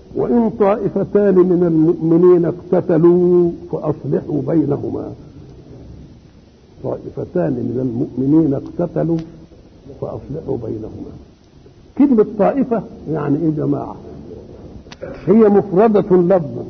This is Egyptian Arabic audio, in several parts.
وإن طائفتان من المؤمنين اقتتلوا فأصلحوا بينهما طائفتان من المؤمنين اقتتلوا فأصلحوا بينهما كلمة طائفة يعني إيه جماعة هي مفردة لفظا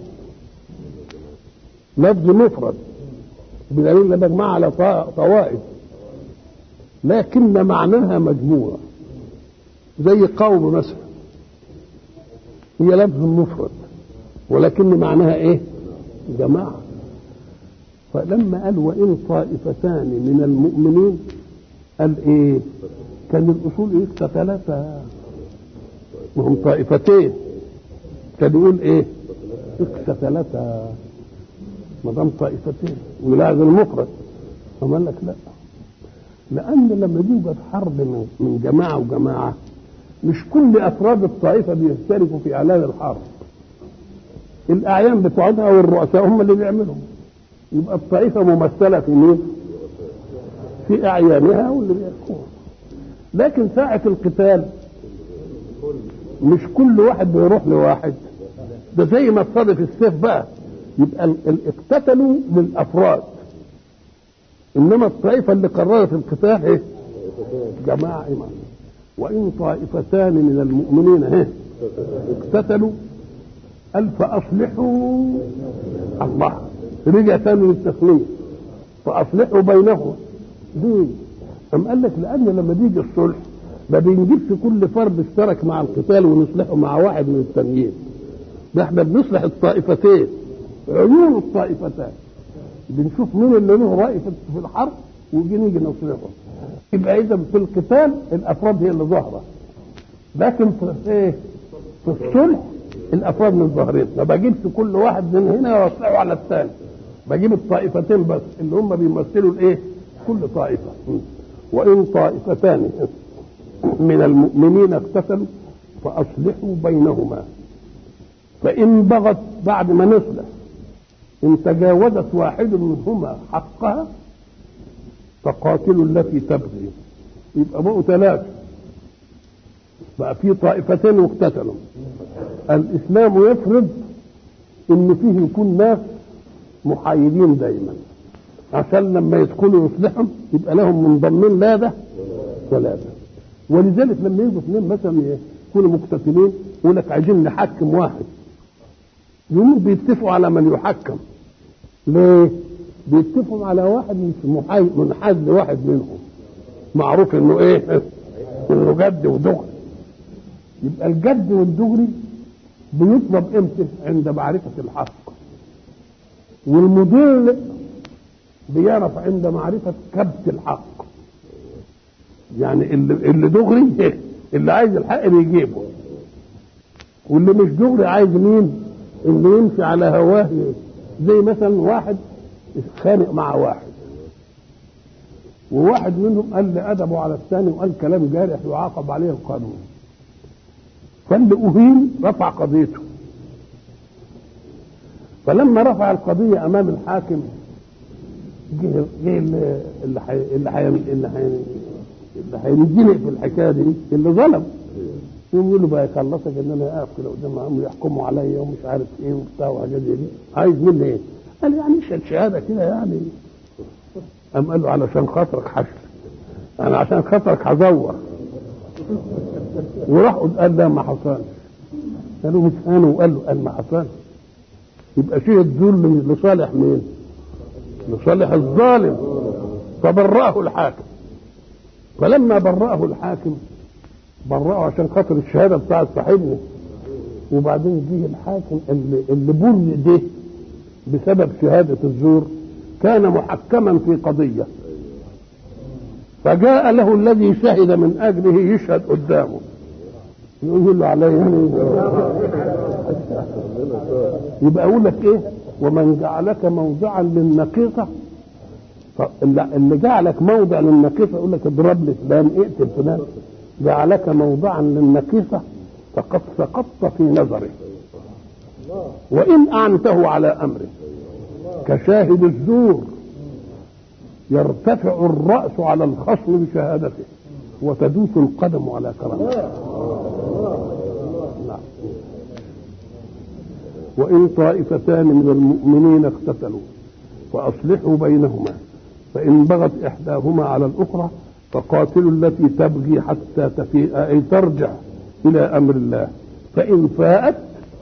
لفظ مفرد بدليل ان مجموعة على طوائف لكن معناها مجموعة زي قوم مثلا هي لفظ مفرد ولكن معناها ايه جماعة فلما قال وإن طائفتان من المؤمنين قال ايه كان الأصول ايه اقتتلتا وهم طائفتين كان يقول ايه اقتتلتا ما دام طائفتين ولاعب المفرد فما قال لك لا لأن لما يوجد حرب من, من جماعة وجماعة مش كل أفراد الطائفة بيشتركوا في إعلان الحرب الأعيان بتوعها والرؤساء هم اللي بيعملوا يبقى الطائفة ممثلة في مين؟ في أعيانها واللي بيحكمها لكن ساعة القتال مش كل واحد بيروح لواحد ده زي ما تصادف السيف بقى يبقى اقتتلوا للافراد انما الطائفه اللي قررت القتال ايه جماعه ايمان وان طائفتان من المؤمنين ايه اقتتلوا قال فاصلحوا الله رجع تاني للتسليم فاصلحوا بينهم ليه؟ أم قال لك لأن لما بيجي الصلح ما بنجيبش كل فرد اشترك مع القتال ونصلحه مع واحد من التانيين ده احنا بنصلح الطائفتين عيون الطائفتان بنشوف مين اللي له رأي في الحرب ويجي نيجي نصلحه يبقى إذا في القتال الأفراد هي اللي ظاهرة لكن في إيه؟ في الصلح الأفراد من ظاهرين ما بجيبش كل واحد من هنا واصلحه على الثاني بجيب الطائفتين بس اللي هم بيمثلوا الايه؟ كل طائفة وإن طائفتان من المؤمنين اقتتلوا فأصلحوا بينهما فإن بغت بعد ما نصلح إن تجاوزت واحد منهما حقها فقاتلوا التي تبغي يبقى بقوا ثلاثة بقى في طائفتين واقتتلوا الإسلام يفرض إن فيه يكون ناس محايدين دايما عشان لما يدخلوا يصلحهم يبقى لهم منضمين لا ده ولا ده ولذلك لما يجوا اثنين مثلا يكونوا مقتتلين يقول لك عايزين نحكم واحد يقوموا بيتفقوا على من يحكم ليه؟ بيتفقوا على واحد مش منحاز لواحد منهم معروف انه ايه؟ انه جد ودغري يبقى الجد والدغري بيطلب امتى؟ عند معرفة الحق والمضل بيعرف عند معرفة كبت الحق يعني اللي, اللي دغري اللي عايز الحق بيجيبه واللي مش دغري عايز مين اللي يمشي على هواه زي مثلا واحد خانق مع واحد وواحد منهم قال لأدبه على الثاني وقال كلام جارح يعاقب عليه القانون فاللي أهين رفع قضيته فلما رفع القضية أمام الحاكم جه جه اللي حي اللي حي اللي حي اللي هينجني في الحكايه دي اللي ظلم يقول له بقى يخلصك ان انا اقف كده قدام عم يحكموا عليا ومش عارف ايه وبتاع وحاجات زي دي عايز مني ايه؟ قال يعني شهاده شهاده كده يعني قام قال له علشان خاطرك حشر انا عشان خاطرك هزور وراح قال لا ما حصلش قالوا مش انا وقال له قال ما حصلش يبقى شيء الظلم لصالح مين؟ لصالح الظالم فبرأه الحاكم فلما برأه الحاكم برأه عشان خاطر الشهاده بتاعت صاحبنا وبعدين جه الحاكم اللي اللي بري ده بسبب شهاده الزور كان محكما في قضيه فجاء له الذي شهد من اجله يشهد قدامه يقول له علي يعني يبقى اقول لك ايه ومن جعلك موضعا للنقيصه اللي جعلك موضع للنقيصه يقول لك اضرب لي فلان اقتل فلان جعلك موضعا للنقيصه فقد سقطت في نظره وان اعنته على امره كشاهد الزور يرتفع الراس على الخصم بشهادته وتدوس القدم على كرامته وإن طائفتان من المؤمنين اقتتلوا فأصلحوا بينهما فإن بغت إحداهما على الأخرى فقاتلوا التي تبغي حتى تفيء أي ترجع إلى أمر الله فإن فاءت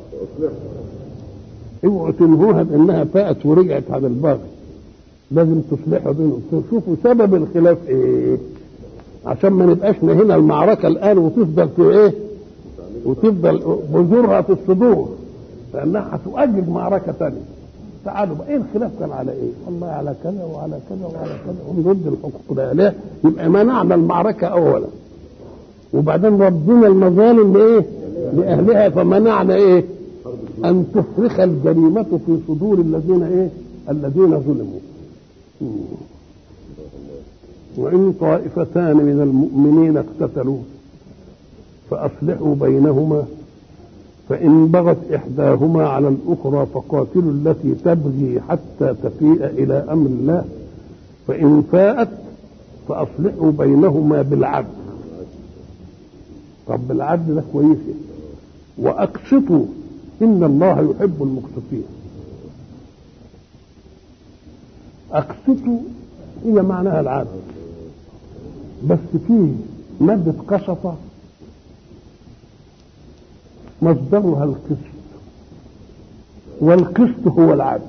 اوعوا تنهوها بأنها فاءت ورجعت على الباغي لازم تصلحوا بينهم شوفوا سبب الخلاف ايه عشان ما نبقاش هنا المعركة الآن وتفضل في ايه وتفضل بذورها في الصدور لأنها هتؤجج معركة ثانية تعالوا بقى ايه الخلاف كان على ايه؟ والله على كذا وعلى كذا وعلى كذا ونرد الحقوق ده ليه؟ يبقى منعنا المعركة أولا وبعدين ردنا المظالم لايه؟ لأهلها فمنعنا ايه؟ أن تفرخ الجريمة في صدور الذين ايه؟ الذين ظلموا. وإن طائفتان من المؤمنين اقتتلوا فأصلحوا بينهما فإن بغت إحداهما على الأخرى فقاتلوا التي تبغي حتى تفيء إلى أمر الله فإن فاءت فأصلحوا بينهما بالعدل طب بالعدل ده كويس وأقسطوا إن الله يحب المقسطين أقسطوا هي معناها العدل بس فيه مادة قسطة مصدرها القسط والقسط هو العدل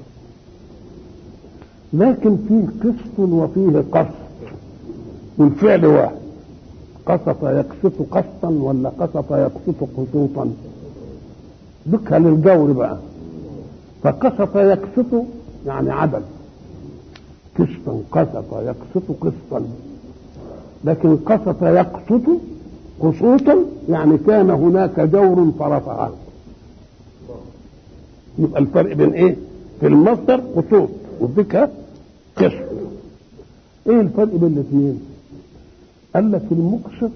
لكن فيه قسط وفيه قسط والفعل واحد قسط يقسط قسطا ولا قسط يقسط قسوطا ذكها للجور بقى فقسط يقسط يعني عدل قسطا قسط يقسط قسطا لكن قسط يقسط قسوطا يعني كان هناك جور فرفعه يبقى الفرق بين ايه في المصدر قسوط والذكر قسط ايه الفرق بين الاثنين قال لك المقسط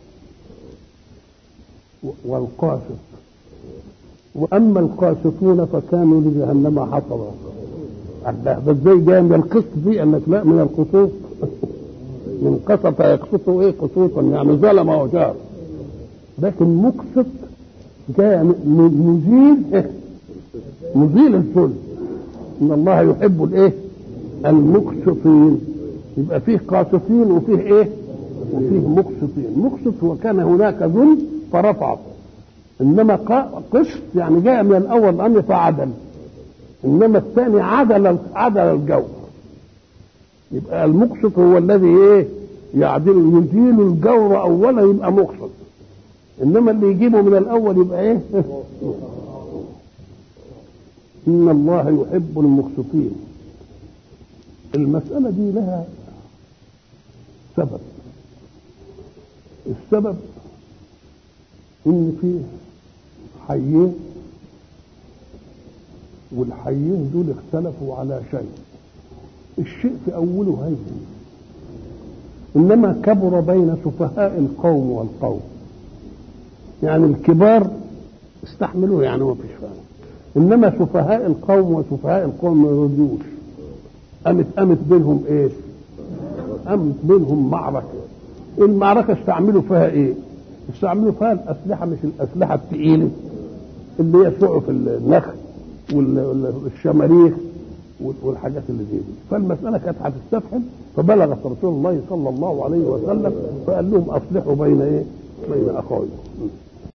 والقاسط واما القاسطون فكانوا لجهنم حطبا الله ده ازاي جاي من القسط دي قال لك لا من القسوط من قسط يقسط ايه قسوطا يعني ظلم وجار لكن مقسط جاء مزيل مزيل الظلم ان الله يحب الايه المقسطين يبقى فيه قاسطين وفيه ايه وفيه مقسطين مقسط وكان هناك ظلم فرفعه انما قسط يعني جاء من الاول الامر فعدل انما الثاني عدل عدل الجو يبقى المقسط هو الذي ايه يعدل يزيل الجور اولا يبقى مقسط انما اللي يجيبه من الاول يبقى ايه ان الله يحب المقسطين المسألة دي لها سبب السبب ان في حيين والحيين دول اختلفوا على شيء الشيء في اوله هين انما كبر بين سفهاء القوم والقوم يعني الكبار استحملوه يعني ما فيش فهم انما سفهاء القوم وسفهاء القوم ما يردوش قامت قامت بينهم ايه قامت بينهم معركه المعركه استعملوا فيها ايه استعملوا فيها الاسلحه مش الاسلحه الثقيله اللي هي سعف النخل والشماريخ والحاجات اللي زي دي فالمسألة كانت هتستفحل فبلغت رسول الله صلى الله عليه وسلم فقال لهم أصلحوا بين إيه؟ بين أخويكم